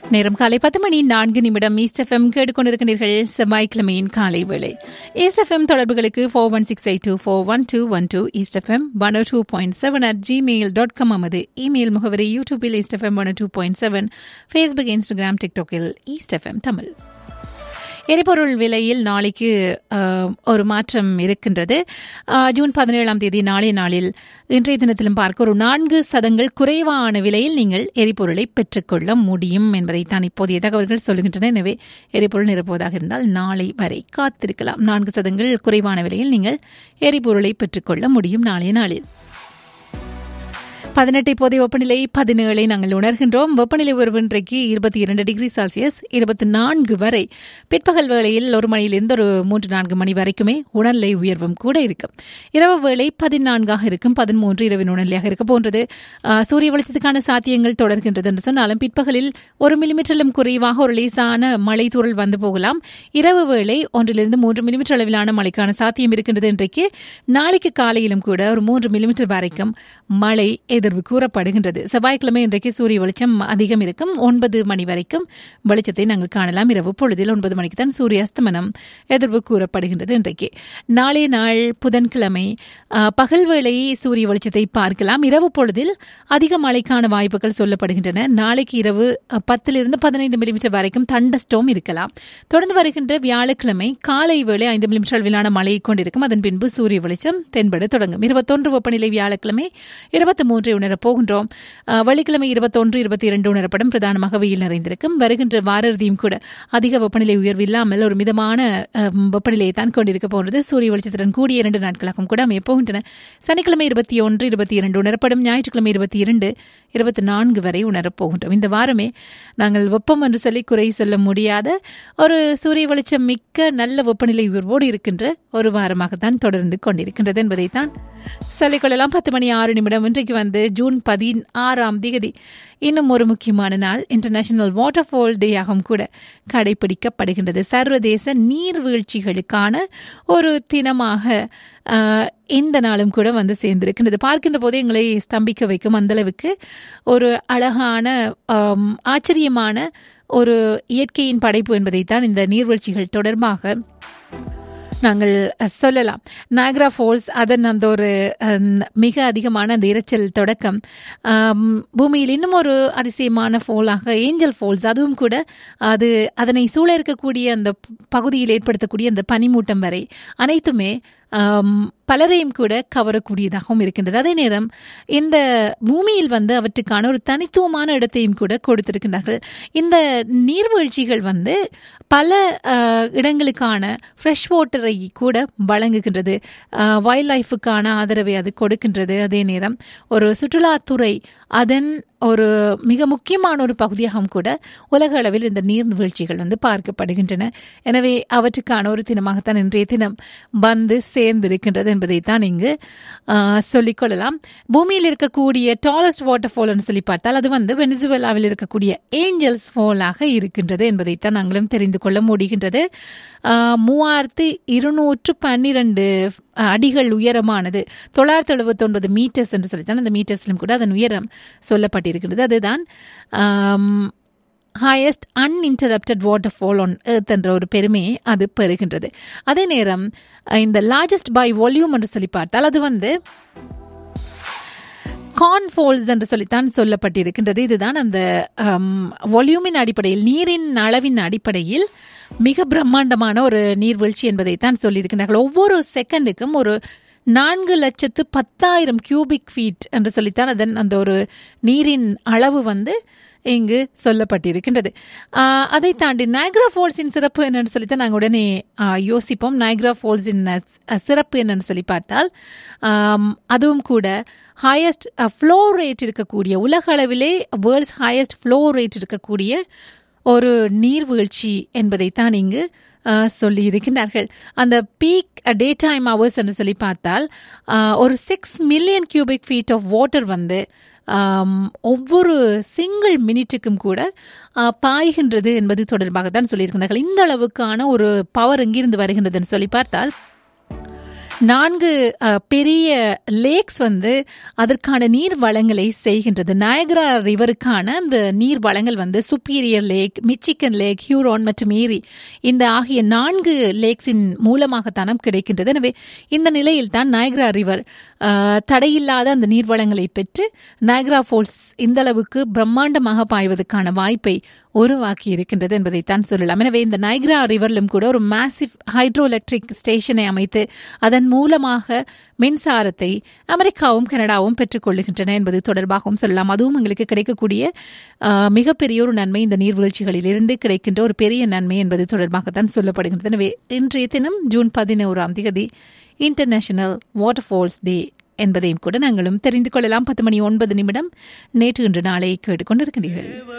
நேரம் காலை பத்து மணி நான்கு நிமிடம் ஈஸ்ட் எஃப்எம் கேட்டுக்கொண்டிருக்கிறீர்கள் செவ்வாய்க்கிழமையின் காலை வேளை ஈஸ்ட் எஃப்எம் தொடர்புகளுக்கு four one six eight two four one two one two east FM one two point seven at gmail dot com நமது இமெயில் முகவரி யூடியூபில் east FM one two point seven Facebook Instagram டிக்டாக்கில் east FM Tamil எரிபொருள் விலையில் நாளைக்கு அஹ், ஒரு மாற்றம் இருக்கின்றது அஹ், ஜூன் பதினேழாம் தேதி நாளைய நாளில் இன்றைய தினத்திலும் பார்க்க ஒரு நான்கு சதங்கள் குறைவான விலையில் நீங்கள் எரிபொருளை பெற்றுக்கொள்ள முடியும் என்பதைத்தான் இப்போதைய தகவல்கள் சொல்லுகின்றன எனவே எரிபொருள் நிரப்புவதாக இருந்தால் நாளை வரை காத்திருக்கலாம் நான்கு சதங்கள் குறைவான விலையில் நீங்கள் எரிபொருளை பெற்றுக்கொள்ள முடியும் நாளைய நாளில் பதினெட்டு இப்போதைய வெப்பநிலை பதினேழை நாங்கள் உணர்கின்றோம் வெப்பநிலை உயர்வு இன்றைக்கு இருபத்தி இரண்டு டிகிரி செல்சியஸ் இருபத்தி நான்கு வரை பிற்பகல் வேளையில் ஒரு மணியிலிருந்து ஒரு மூன்று நான்கு மணி வரைக்குமே உணர்நிலை உயர்வும் கூட இருக்கும் இரவு வேளை பதினான்காக இருக்கும் பதிமூன்று இரவின் உணர்நிலையாக இருக்க போன்றது ஆஹ், சூரிய வெளிச்சத்துக்கான சாத்தியங்கள் தொடர்கின்றது என்று சொன்னாலும் பிற்பகலில் ஒரு மில்லிமீட்டரிலும் குறைவாக ஒரு லேசான மழை தூறல் வந்து போகலாம் இரவு வேளை ஒன்றிலிருந்து மூன்று மில்லிமீட்டர் அளவிலான மழைக்கான சாத்தியம் இருக்கின்றது இன்றைக்கு நாளைக்கு காலையிலும் கூட ஒரு மூன்று மில்லிமீட்டர் வரைக்கும் மழை எதிர்வு கூறப்படுகின்றது செவ்வாய்க்கிழமை இன்றைக்கு சூரிய வெளிச்சம் அதிகம் இருக்கும் ஒன்பது மணி வரைக்கும் வெளிச்சத்தை நாங்கள் காணலாம் இரவு பொழுதில் ஒன்பது மணிக்கு தான் சூரிய அஸ்தமனம் எதிர்வு கூறப்படுகின்றது இன்றைக்கு நாளைய நாள் புதன்கிழமை ஆஹ், பகல் வேளை சூரிய வெளிச்சத்தை பார்க்கலாம் இரவு பொழுதில் அதிக மழைக்கான வாய்ப்புகள் சொல்லப்படுகின்றன நாளைக்கு இரவு அஹ், பத்திலிருந்து பதினைந்து மில்லிமீட்டர் வரைக்கும் தண்டஸ்டோம் இருக்கலாம் தொடர்ந்து வருகின்ற வியாழக்கிழமை காலை வேளை ஐந்து மில்லிமீட்டர் அளவிலான மழையை கொண்டிருக்கும் அதன் பின்பு சூரிய வெளிச்சம் தென்பட தொடங்கும் இருபத்தொன்று வெப்பநிலை வியாழக்கிழமை இருபத்தி மூன்றை உணரப் போகின்றோம் அஹ், வெள்ளிக்கிழமை இருபத்தொன்று இருபத்தி இரண்டு உணரப்படும் பிரதானமாக வெயில் நிறைந்திருக்கும் வருகின்ற வார இறுதியும் கூட அதிக வெப்பநிலை உயர்வு இல்லாமல் ஒரு மிதமான அஹ், வெப்பநிலையை தான் கொண்டிருக்க போன்றது சூரிய வெளிச்சத்துடன் கூடிய இரண்டு நாட்களாகவும் கூட அமையப் போகின்றன சனிக்கிழமை இருபத்தி ஒன்று இருபத்தி இரண்டு உணரப்படும் ஞாயிற்றுக்கிழமை இருபத்தி இரண்டு இருபத்தி நான்கு வரை உணரப் போகின்றோம் இந்த வாரமே நாங்கள் வெப்பம் என்று சொல்லி குறை சொல்ல முடியாத ஒரு சூரிய வெளிச்சம் மிக்க நல்ல வெப்பநிலை உயர்வோடு இருக்கின்ற ஒரு வாரமாகத்தான் தொடர்ந்து கொண்டிருக்கின்றது என்பதைத்தான் சொல்லிக்கொள்ளலாம் பத்து மணி ஆறு நிமிடம் இன்றைக்கு வந்து ஜூன் பதினாறாம் தேதி இன்னும் ஒரு முக்கியமான நாள் இன்டர்நேஷனல் வாட்டர்ஃபால் டேயாகவும் கூட கடைபிடிக்கப்படுகின்றது சர்வதேச நீர்வீழ்ச்சிகளுக்கான ஒரு தினமாக ஆஹ், இந்த நாளும் கூட வந்து சேர்ந்திருக்கின்றது பார்க்கின்ற போதே எங்களை ஸ்தம்பிக்க வைக்கும் அந்த அளவுக்கு ஒரு அழகான ஆம், ஆச்சரியமான ஒரு இயற்கையின் படைப்பு என்பதைத்தான் இந்த நீர்வீழ்ச்சிகள் தொடர்பாக நாங்கள் அஹ், சொல்லலாம் நாயக்ரா ஃபால்ஸ் அதன் அந்த ஒரு அஹ், மிக அதிகமான அந்த இரைச்சல் தொடக்கம் ஆம், பூமியில் இன்னும் ஒரு அதிசயமான ஃபாலாக ஏஞ்சல் ஃபால்ஸ் அதுவும் கூட அது அதனை சூழ இருக்கக்கூடிய அந்த ப- பகுதியில் ஏற்படுத்தக்கூடிய அந்த பனிமூட்டம் வரை அனைத்துமே ஆம், பலரையும் கூட கவரக்கூடியதாகவும் இருக்கின்றது அதே நேரம் இந்த பூமியில் வந்து அவற்றுக்கான ஒரு தனித்துவமான இடத்தையும் கூட கொடுத்திருக்கின்றார்கள் இந்த நீர்வீழ்ச்சிகள் வந்து பல அஹ், இடங்களுக்கான ஃப்ரெஷ் வாட்டரை கூட வழங்குகின்றது வைல்ட் லைஃபுக்கான ஆதரவை அது கொடுக்கின்றது அதே நேரம் ஒரு சுற்றுலாத்துறை அதன் ஒரு மிக முக்கியமான ஒரு பகுதியாகவும் கூட உலக அளவில் இந்த நீர்வீழ்ச்சிகள் வந்து பார்க்கப்படுகின்றன எனவே அவற்றுக்கான ஒரு தினமாகத்தான் இன்றைய தினம் வந்து சேர்ந்திருக்கின்றது என்பதைத்தான் இங்கு ஆஹ், சொல்லிக்கொள்ளலாம் பூமியில் இருக்கக்கூடிய டாலஸ்ட் வாட்டர் ஃபால்னு சொல்லி பார்த்தால் அது வந்து வெனிசுவேலாவில் இருக்கக்கூடிய ஏஞ்சல்ஸ் ஃபாலாக இருக்கின்றது என்பதைத்தான் நாங்களும் தெரிந்து கொள்ள முடிகின்றது ஆஹ், மூவாயிரத்து இருநூற்று பன்னிரண்டு அடிகள் உயரமானது தொள்ளாயிரத்தி எழுபத்தொன்பது மீட்டர்ஸ் என்று சொல்லித்தான் அந்த மீட்டர்ஸ்லும் கூட அதன் உயரம் சொல்லப்பட்டிருக்கின்றது அதுதான் highest uninterrupted waterfall on earth என்ற ஒரு பெருமையை அது பெறுகின்றது அதே நேரம் அஹ், இந்த லார்ஜஸ்ட் பை வால்யூம் என்று சொல்லி பார்த்தால் அது வந்து கான்ஃபோல்ஸ் என்று சொல்லித்தான் சொல்லப்பட்டிருக்கின்றது இதுதான் அந்த வால்யூமின் அடிப்படையில் நீரின் அளவின் அடிப்படையில் மிக பிரம்மாண்டமான ஒரு நீர்வீழ்ச்சி என்பதைத்தான் சொல்லியிருக்கிறார்கள் ஒவ்வொரு செகண்டுக்கும் ஒரு நான்கு லட்சத்து பத்தாயிரம் கியூபிக் ஃபீட் என்று சொல்லித்தான் அதன் அந்த ஒரு நீரின் அளவு வந்து இங்கு சொல்லப்பட்டிருக்கின்றது ஆஹ் அதை தாண்டி நைக்ரா ஃபால்ஸின் சிறப்பு என்னன்னு சொல்லித்தான் நாங்கள் உடனே ஆஹ் யோசிப்போம் நைக்ரா ஃபால்ஸின் அஹ், சிறப்பு என்னன்னு சொல்லி பார்த்தால் ஆம், அதுவும் கூட ஹையஸ்ட் ஃப்ளோ ரேட் இருக்கக்கூடிய உலக அளவிலே வேர்ல்ட்ஸ் ஹையஸ்ட் ஃப்ளோ ரேட் இருக்கக்கூடிய ஒரு நீர்வீழ்ச்சி என்பதைத்தான் இங்கு அஹ், சொல்லி இருக்கின்றார்கள் அந்த பீக் டே டைம் ஹவர்ஸ் என்று சொல்லி பார்த்தால் அஹ், ஒரு six million cubic feet of water வந்து ஆம், ஒவ்வொரு சிங்கிள் மினிட்டுக்கும் கூட அஹ், பாய்கின்றது என்பது தொடர்பாக தான் சொல்லியிருக்கிறார்கள் இந்த அளவுக்கான ஒரு பவர் எங்கிருந்து வருகின்றதுன்னு சொல்லி பார்த்தால் நான்கு அஹ், பெரிய லேக்ஸ் வந்து அதற்கான நீர் வளங்களை செய்கின்றது நயகரா ரிவருக்கான அந்த நீர் வளங்கள் வந்து Superior Lake Michigan Lake Huron மற்றும் ஏரி இந்த ஆகிய நான்கு லேக்ஸின் மூலமாகத்தானம் கிடைக்கின்றது எனவே இந்த நிலையில் தான் நயகரா ரிவர் அஹ், தடையில்லாத அந்த நீர்வளங்களை பெற்று நயகரா ஃபால்ஸ் இந்த அளவுக்கு பிரம்மாண்டமாக பாய்வதற்கான வாய்ப்பை உருவாக்கி இருக்கின்றது என்பதைத்தான் சொல்லலாம் எனவே இந்த நைக்ரா ரிவரிலும் கூட ஒரு மேசிவ் ஹைட்ரோ எலக்ட்ரிக் ஸ்டேஷனை அமைத்து அதன் மூலமாக மின்சாரத்தை அமெரிக்காவும் கனடாவும் பெற்றுக்கொள்ளுகின்றன என்பது தொடர்பாகவும் சொல்லலாம் அதுவும் எங்களுக்கு கிடைக்கக்கூடிய ஆஹ், மிகப்பெரிய ஒரு நன்மை இந்த நீர்வீழ்ச்சிகளில் இருந்து கிடைக்கின்ற ஒரு பெரிய நன்மை என்பது தொடர்பாகத்தான் சொல்லப்படுகின்றது எனவே இன்றைய தினம் ஜூன் பதினோராம் தேதி இன்டர்நேஷனல் வாட்டர்ஃபால்ஸ் டே என்பதையும் கூட நாங்களும் தெரிந்து கொள்ளலாம் பத்து மணி ஒன்பது நிமிடம் நேற்று இன்று நாளை கேட்டுக்கொண்டிருக்கின்றீர்கள்